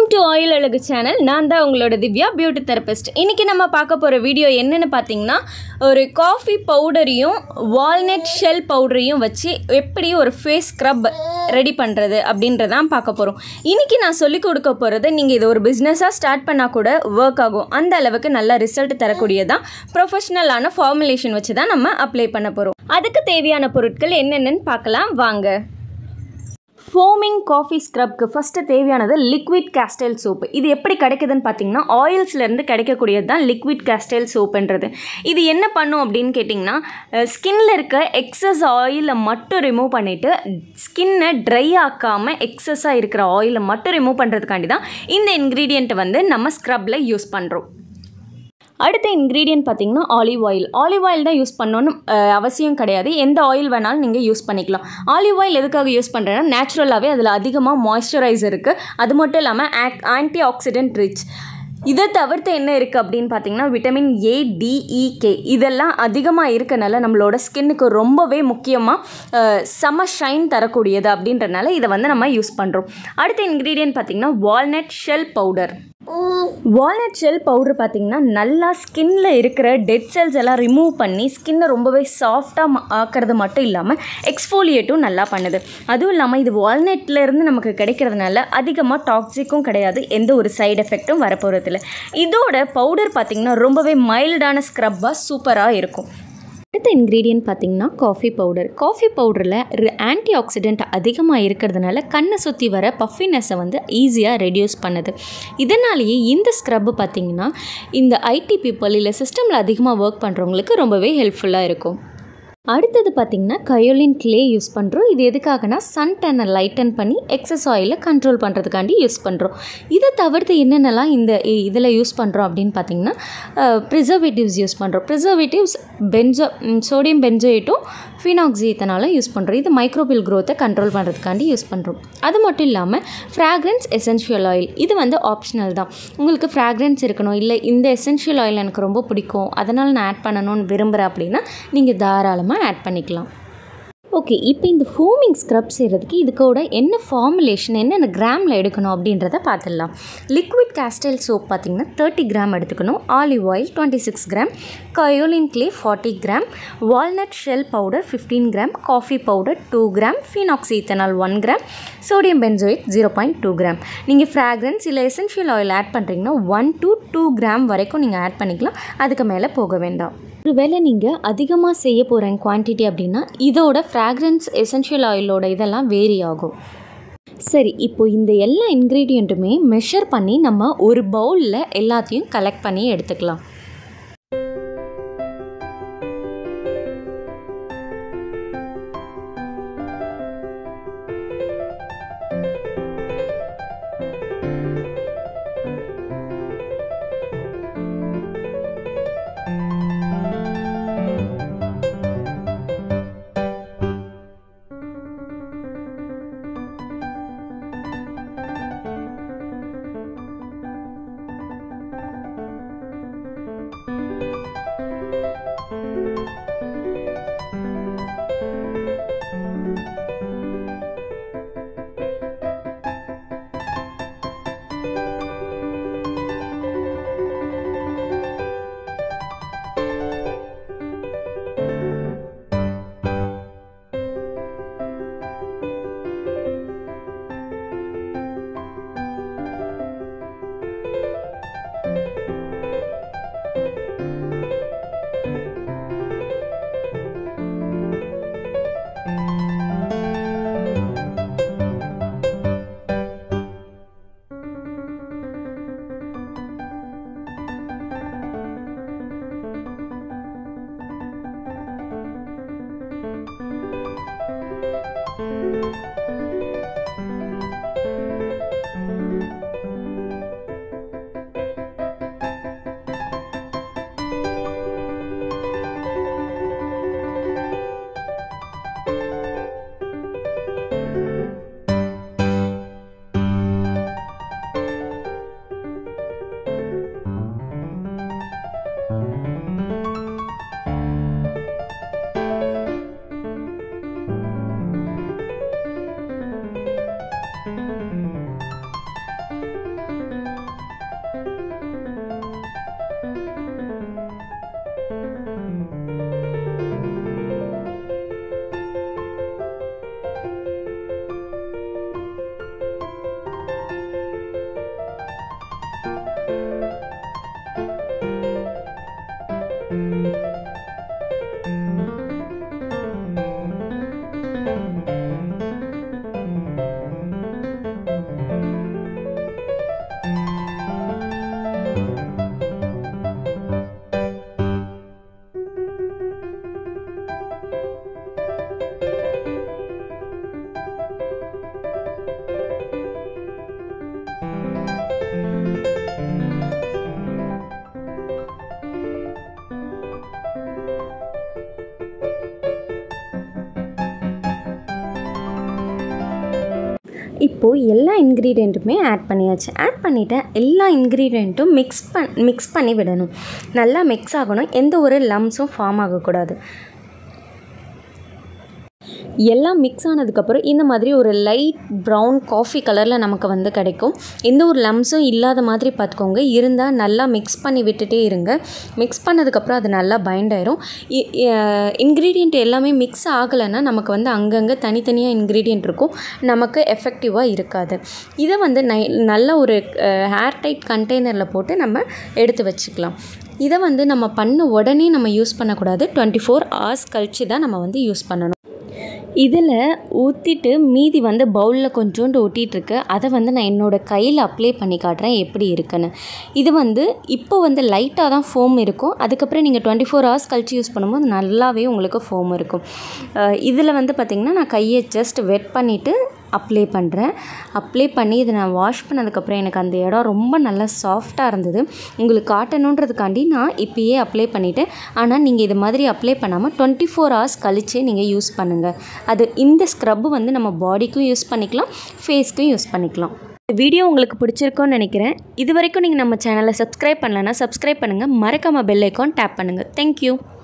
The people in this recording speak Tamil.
டு ஆயில் அழகு சேனல் நான் தான் உங்களோட திவ்யா பியூட்டி தெரபிஸ்ட் இன்றைக்கி நம்ம பார்க்க போகிற வீடியோ என்னென்னு பார்த்தீங்கன்னா ஒரு காஃபி பவுடரையும் வால்நட் ஷெல் பவுடரையும் வச்சு எப்படி ஒரு ஃபேஸ் ஸ்க்ரப் ரெடி பண்ணுறது அப்படின்றதான் பார்க்க போகிறோம் இன்றைக்கி நான் சொல்லிக் கொடுக்க போகிறது நீங்கள் இது ஒரு பிஸ்னஸாக ஸ்டார்ட் பண்ணால் கூட ஒர்க் ஆகும் அந்த அளவுக்கு நல்ல ரிசல்ட் தரக்கூடியதான் ப்ரொஃபஷ்னலான ஃபார்முலேஷன் வச்சு தான் நம்ம அப்ளை பண்ண போகிறோம் அதுக்கு தேவையான பொருட்கள் என்னென்னு பார்க்கலாம் வாங்க ஃபோமிங் காஃபி ஸ்க்ரப்க்கு ஃபஸ்ட்டு தேவையானது லிக்விட் கேஸ்டைல் சோப்பு இது எப்படி கிடைக்குதுன்னு பார்த்தீங்கன்னா ஆயில்ஸ்லேருந்து கிடைக்கக்கூடியது தான் லிக்விட் கேஸ்டைல் சோப்புன்றது இது என்ன பண்ணும் அப்படின்னு கேட்டிங்கன்னா ஸ்கின்னில் இருக்க எக்ஸஸ் ஆயிலை மட்டும் ரிமூவ் பண்ணிவிட்டு ஸ்கின்னை ட்ரை ஆக்காமல் எக்ஸஸாக இருக்கிற ஆயிலை மட்டும் ரிமூவ் பண்ணுறதுக்காண்டி தான் இந்த இன்க்ரீடியண்ட்டை வந்து நம்ம ஸ்க்ரப்பில் யூஸ் பண்ணுறோம் அடுத்த இன்க்ரீடியன்ட் பார்த்தீங்கன்னா ஆலிவ் ஆயில் ஆலிவ் ஆயில் தான் யூஸ் பண்ணணும்னு அஹ், அவசியம் கிடையாது எந்த ஆயில் வேணாலும் நீங்கள் யூஸ் பண்ணிக்கலாம் ஆலிவ் ஆயில் எதுக்காக யூஸ் பண்ணுறேன்னா நேச்சுரலாகவே அதில் அதிகமாக மாய்ஸ்சரைசர் இருக்குது அது மட்டும் இல்லாமல் ஆக் ஆன்டி ஆக்சிடென்ட் ரிச் இதை தவிர்த்து என்ன இருக்குது அப்படின்னு பார்த்தீங்கன்னா விட்டமின் ஏ டிஇகே இதெல்லாம் அதிகமாக இருக்கனால நம்மளோட ஸ்கின்னுக்கு ரொம்பவே முக்கியமாக செம ஷைன் தரக்கூடியது அப்படின்றனால இதை வந்து நம்ம யூஸ் பண்ணுறோம் அடுத்த இன்க்ரீடியன்ட் பார்த்தீங்கன்னா walnut shell powder walnut shell powder பார்த்தீங்கன்னா நல்லா ஸ்கின்ல இருக்கிற டெட் செல்ஸ் எல்லாம் ரிமூவ் பண்ணி ஸ்கின்னை ரொம்பவே சாஃப்டாக ஆக்கிறது மட்டும் இல்லாமல் எக்ஸ்ஃபோலியேட்டும் நல்லா பண்ணுது அதுவும் இல்லாமல் இது வால்நட்ல இருந்து நமக்கு கிடைக்கிறதுனால அதிகமாக டாக்ஸிக்கும் கிடையாது எந்த ஒரு சைடு எஃபெக்ட்டும் வரப்போகிறதில்ல இதோட பவுடர் பார்த்தீங்கன்னா ரொம்பவே மைல்டான ஸ்க்ரப்பாக சூப்பராக இருக்கும் அடுத்த இன்க்ரீடியன்ட் பார்த்தீங்கன்னா காஃபி பவுடர் காஃபி பவுடரில் ஆன்டி ஆக்சிடென்ட் அதிகமாக இருக்கிறதுனால கண்ணை சுற்றி வர பஃபினஸை வந்து ஈஸியாக ரெடியூஸ் பண்ணுது இதனாலேயே இந்த ஸ்க்ரப்பு பார்த்தீங்கன்னா இந்த ஐடி பீப்புள் இல்லை சிஸ்டமில் அதிகமாக ஒர்க் பண்ணுறவங்களுக்கு ரொம்பவே ஹெல்ப்ஃபுல்லாக இருக்கும் அடுத்தது பார்த்திங்கன்னா கயோலின் க்ளே யூஸ் பண்ணுறோம் இது எதுக்காகனா சன் டேனை லைட்டன் பண்ணி எக்ஸஸ் ஆயிலை கண்ட்ரோல் பண்ணுறதுக்காண்டி யூஸ் பண்ணுறோம் இதை தவிர்த்து என்னென்னலாம் இந்த இதில் யூஸ் பண்ணுறோம் அப்படின்னு பார்த்தீங்கன்னா ப்ரிசர்வேட்டிவ்ஸ் யூஸ் பண்ணுறோம் ப்ரிசர்வேட்டிவ்ஸ் பென்சோ சோடியம் பென்சோயிட்டும் ஃபினாக்சியத்தனாலும் யூஸ் பண்ணுறோம் இது மைக்ரோபில் க்ரோத்தை கண்ட்ரோல் பண்ணுறதுக்காண்டி யூஸ் பண்ணுறோம் அது மட்டும் இல்லாமல் ஃப்ராக்ரன்ஸ் எசென்ஷியல் ஆயில் இது வந்து ஆப்ஷனல் தான் உங்களுக்கு ஃப்ராக்ரன்ஸ் இருக்கணும் இல்லை இந்த எசென்ஷியல் ஆயில் எனக்கு ரொம்ப பிடிக்கும் அதனால் நான் ஆட் பண்ணணும்னு விரும்புகிறேன் அப்படின்னா நீங்கள் தாராளமாக ஆட் பண்ணிக்கலாம் ஓகே இப்போ இந்த ஃபோமிங் ஸ்க்ரப் செய்கிறதுக்கு இதுக்கோட என்ன ஃபார்முலேஷன் என்னென்ன கிராமில் எடுக்கணும் அப்படின்றத பார்த்துடலாம் லிக்விட் கேஸ்டைல் சோப் பார்த்திங்கன்னா தேர்ட்டி கிராம் எடுத்துக்கணும் olive oil twenty six gram kaolin clay forty gram walnut shell powder fifteen gram coffee powder two gram phenoxyethanol one gram sodium benzoate zero point two gram நீங்கள் ஃப்ராக்ரன்ஸ் இல்லை எசென்ஷியல் ஆயில் ஆட் பண்ணுறீங்கன்னா ஒன் to டூ கிராம் வரைக்கும் நீங்கள் ஆட் பண்ணிக்கலாம் அதுக்கு மேலே போக வேண்டாம் ஒருவேளை நீங்கள் அதிகமாக செய்ய போகிற குவான்டிட்டி அப்படின்னா இதோட ஃப்ராக்ரன்ஸ் எசென்ஷியல் ஆயிலோட இதெல்லாம் வேரி ஆகும் சரி இப்போ இந்த எல்லா இன்க்ரீடியண்ட்டுமே மெஷர் பண்ணி நம்ம ஒரு பவுலில் எல்லாத்தையும் கலெக்ட் பண்ணி எடுத்துக்கலாம் இப்போது எல்லா இன்க்ரீடியண்ட்டுமே ஆட் பண்ணியாச்சு ஆட் பண்ணிவிட்டு எல்லா இன்க்ரீடியண்ட்டும் மிக்ஸ் பண் மிக்ஸ் பண்ணி விடணும் நல்லா மிக்ஸ் ஆகணும் எந்த ஒரு லம்ஸும் ஃபார்ம் ஆகக்கூடாது எல்லாம் மிக்ஸ் ஆனதுக்கப்புறம் இந்த மாதிரி ஒரு லைட் ப்ரௌன் காஃபி கலரில் நமக்கு வந்து கிடைக்கும் எந்த ஒரு லம்ஸும் இல்லாத மாதிரி பார்த்துக்கோங்க இருந்தால் நல்லா மிக்ஸ் பண்ணி விட்டுட்டே இருங்க மிக்ஸ் பண்ணதுக்கப்புறம் அது நல்லா பைண்ட் ஆயிரும் இன்க்ரீடியண்ட் எல்லாமே மிக்ஸ் ஆகலைன்னா நமக்கு வந்து அங்கங்கே தனித்தனியாக இன்க்ரீடியண்ட் இருக்கும் நமக்கு எஃபெக்டிவாக இருக்காது இதை வந்து நை நல்ல ஒரு ஹேர் டைட் கண்டெய்னரில் போட்டு நம்ம எடுத்து வச்சுக்கலாம் இதை வந்து நம்ம பண்ண உடனே நம்ம யூஸ் பண்ணக்கூடாது டுவெண்ட்டி ஃபோர் ஹவர்ஸ் கழித்து தான் நம்ம வந்து யூஸ் பண்ணணும் இதில் ஊற்றிட்டு மீதி வந்து பவுலில் கொஞ்சோண்டு ஒட்டிகிட்ருக்கு அதை வந்து நான் என்னோடய கையில் அப்ளை பண்ணி காட்டுறேன் எப்படி இருக்குன்னு இது வந்து இப்போ வந்து லைட்டாக தான் ஃபோம் இருக்கும் அதுக்கப்புறம் நீங்கள் டுவெண்ட்டி ஃபோர் ஹவர்ஸ் கழிச்சு யூஸ் பண்ணும்போது நல்லாவே உங்களுக்கு ஃபோம் இருக்கும் இதில் வந்து பார்த்திங்கன்னா நான் கையை ஜஸ்ட் வெட் பண்ணிவிட்டு அப்ளை பண்ணுறேன் அப்ளை பண்ணி இதை நான் வாஷ் பண்ணதுக்கப்புறம் எனக்கு அந்த இடம் ரொம்ப நல்லா சாஃப்டாக இருந்தது உங்களுக்கு காட்டணுன்றதுக்காண்டி நான் இப்பயே அப்ளை பண்ணிவிட்டேன் ஆனால் நீங்கள் இது மாதிரி அப்ளை பண்ணாமல் டுவெண்ட்டி ஃபோர் ஹவர்ஸ் கழித்து நீங்கள் யூஸ் பண்ணுங்கள் அது இந்த ஸ்க்ரப்பு வந்து நம்ம பாடிக்கும் யூஸ் பண்ணிக்கலாம் ஃபேஸ்க்கும் யூஸ் பண்ணிக்கலாம் வீடியோ உங்களுக்கு பிடிச்சிருக்கோன்னு நினைக்கிறேன் இது வரைக்கும் நீங்கள் நம்ம சேனலை சப்ஸ்கிரைப் பண்ணலன்னா சப்ஸ்கிரைப் பண்ணுங்கள் மறக்காமல் பெல் ஐக்கான் டேப் பண்ணுங்கள் தேங்க்யூ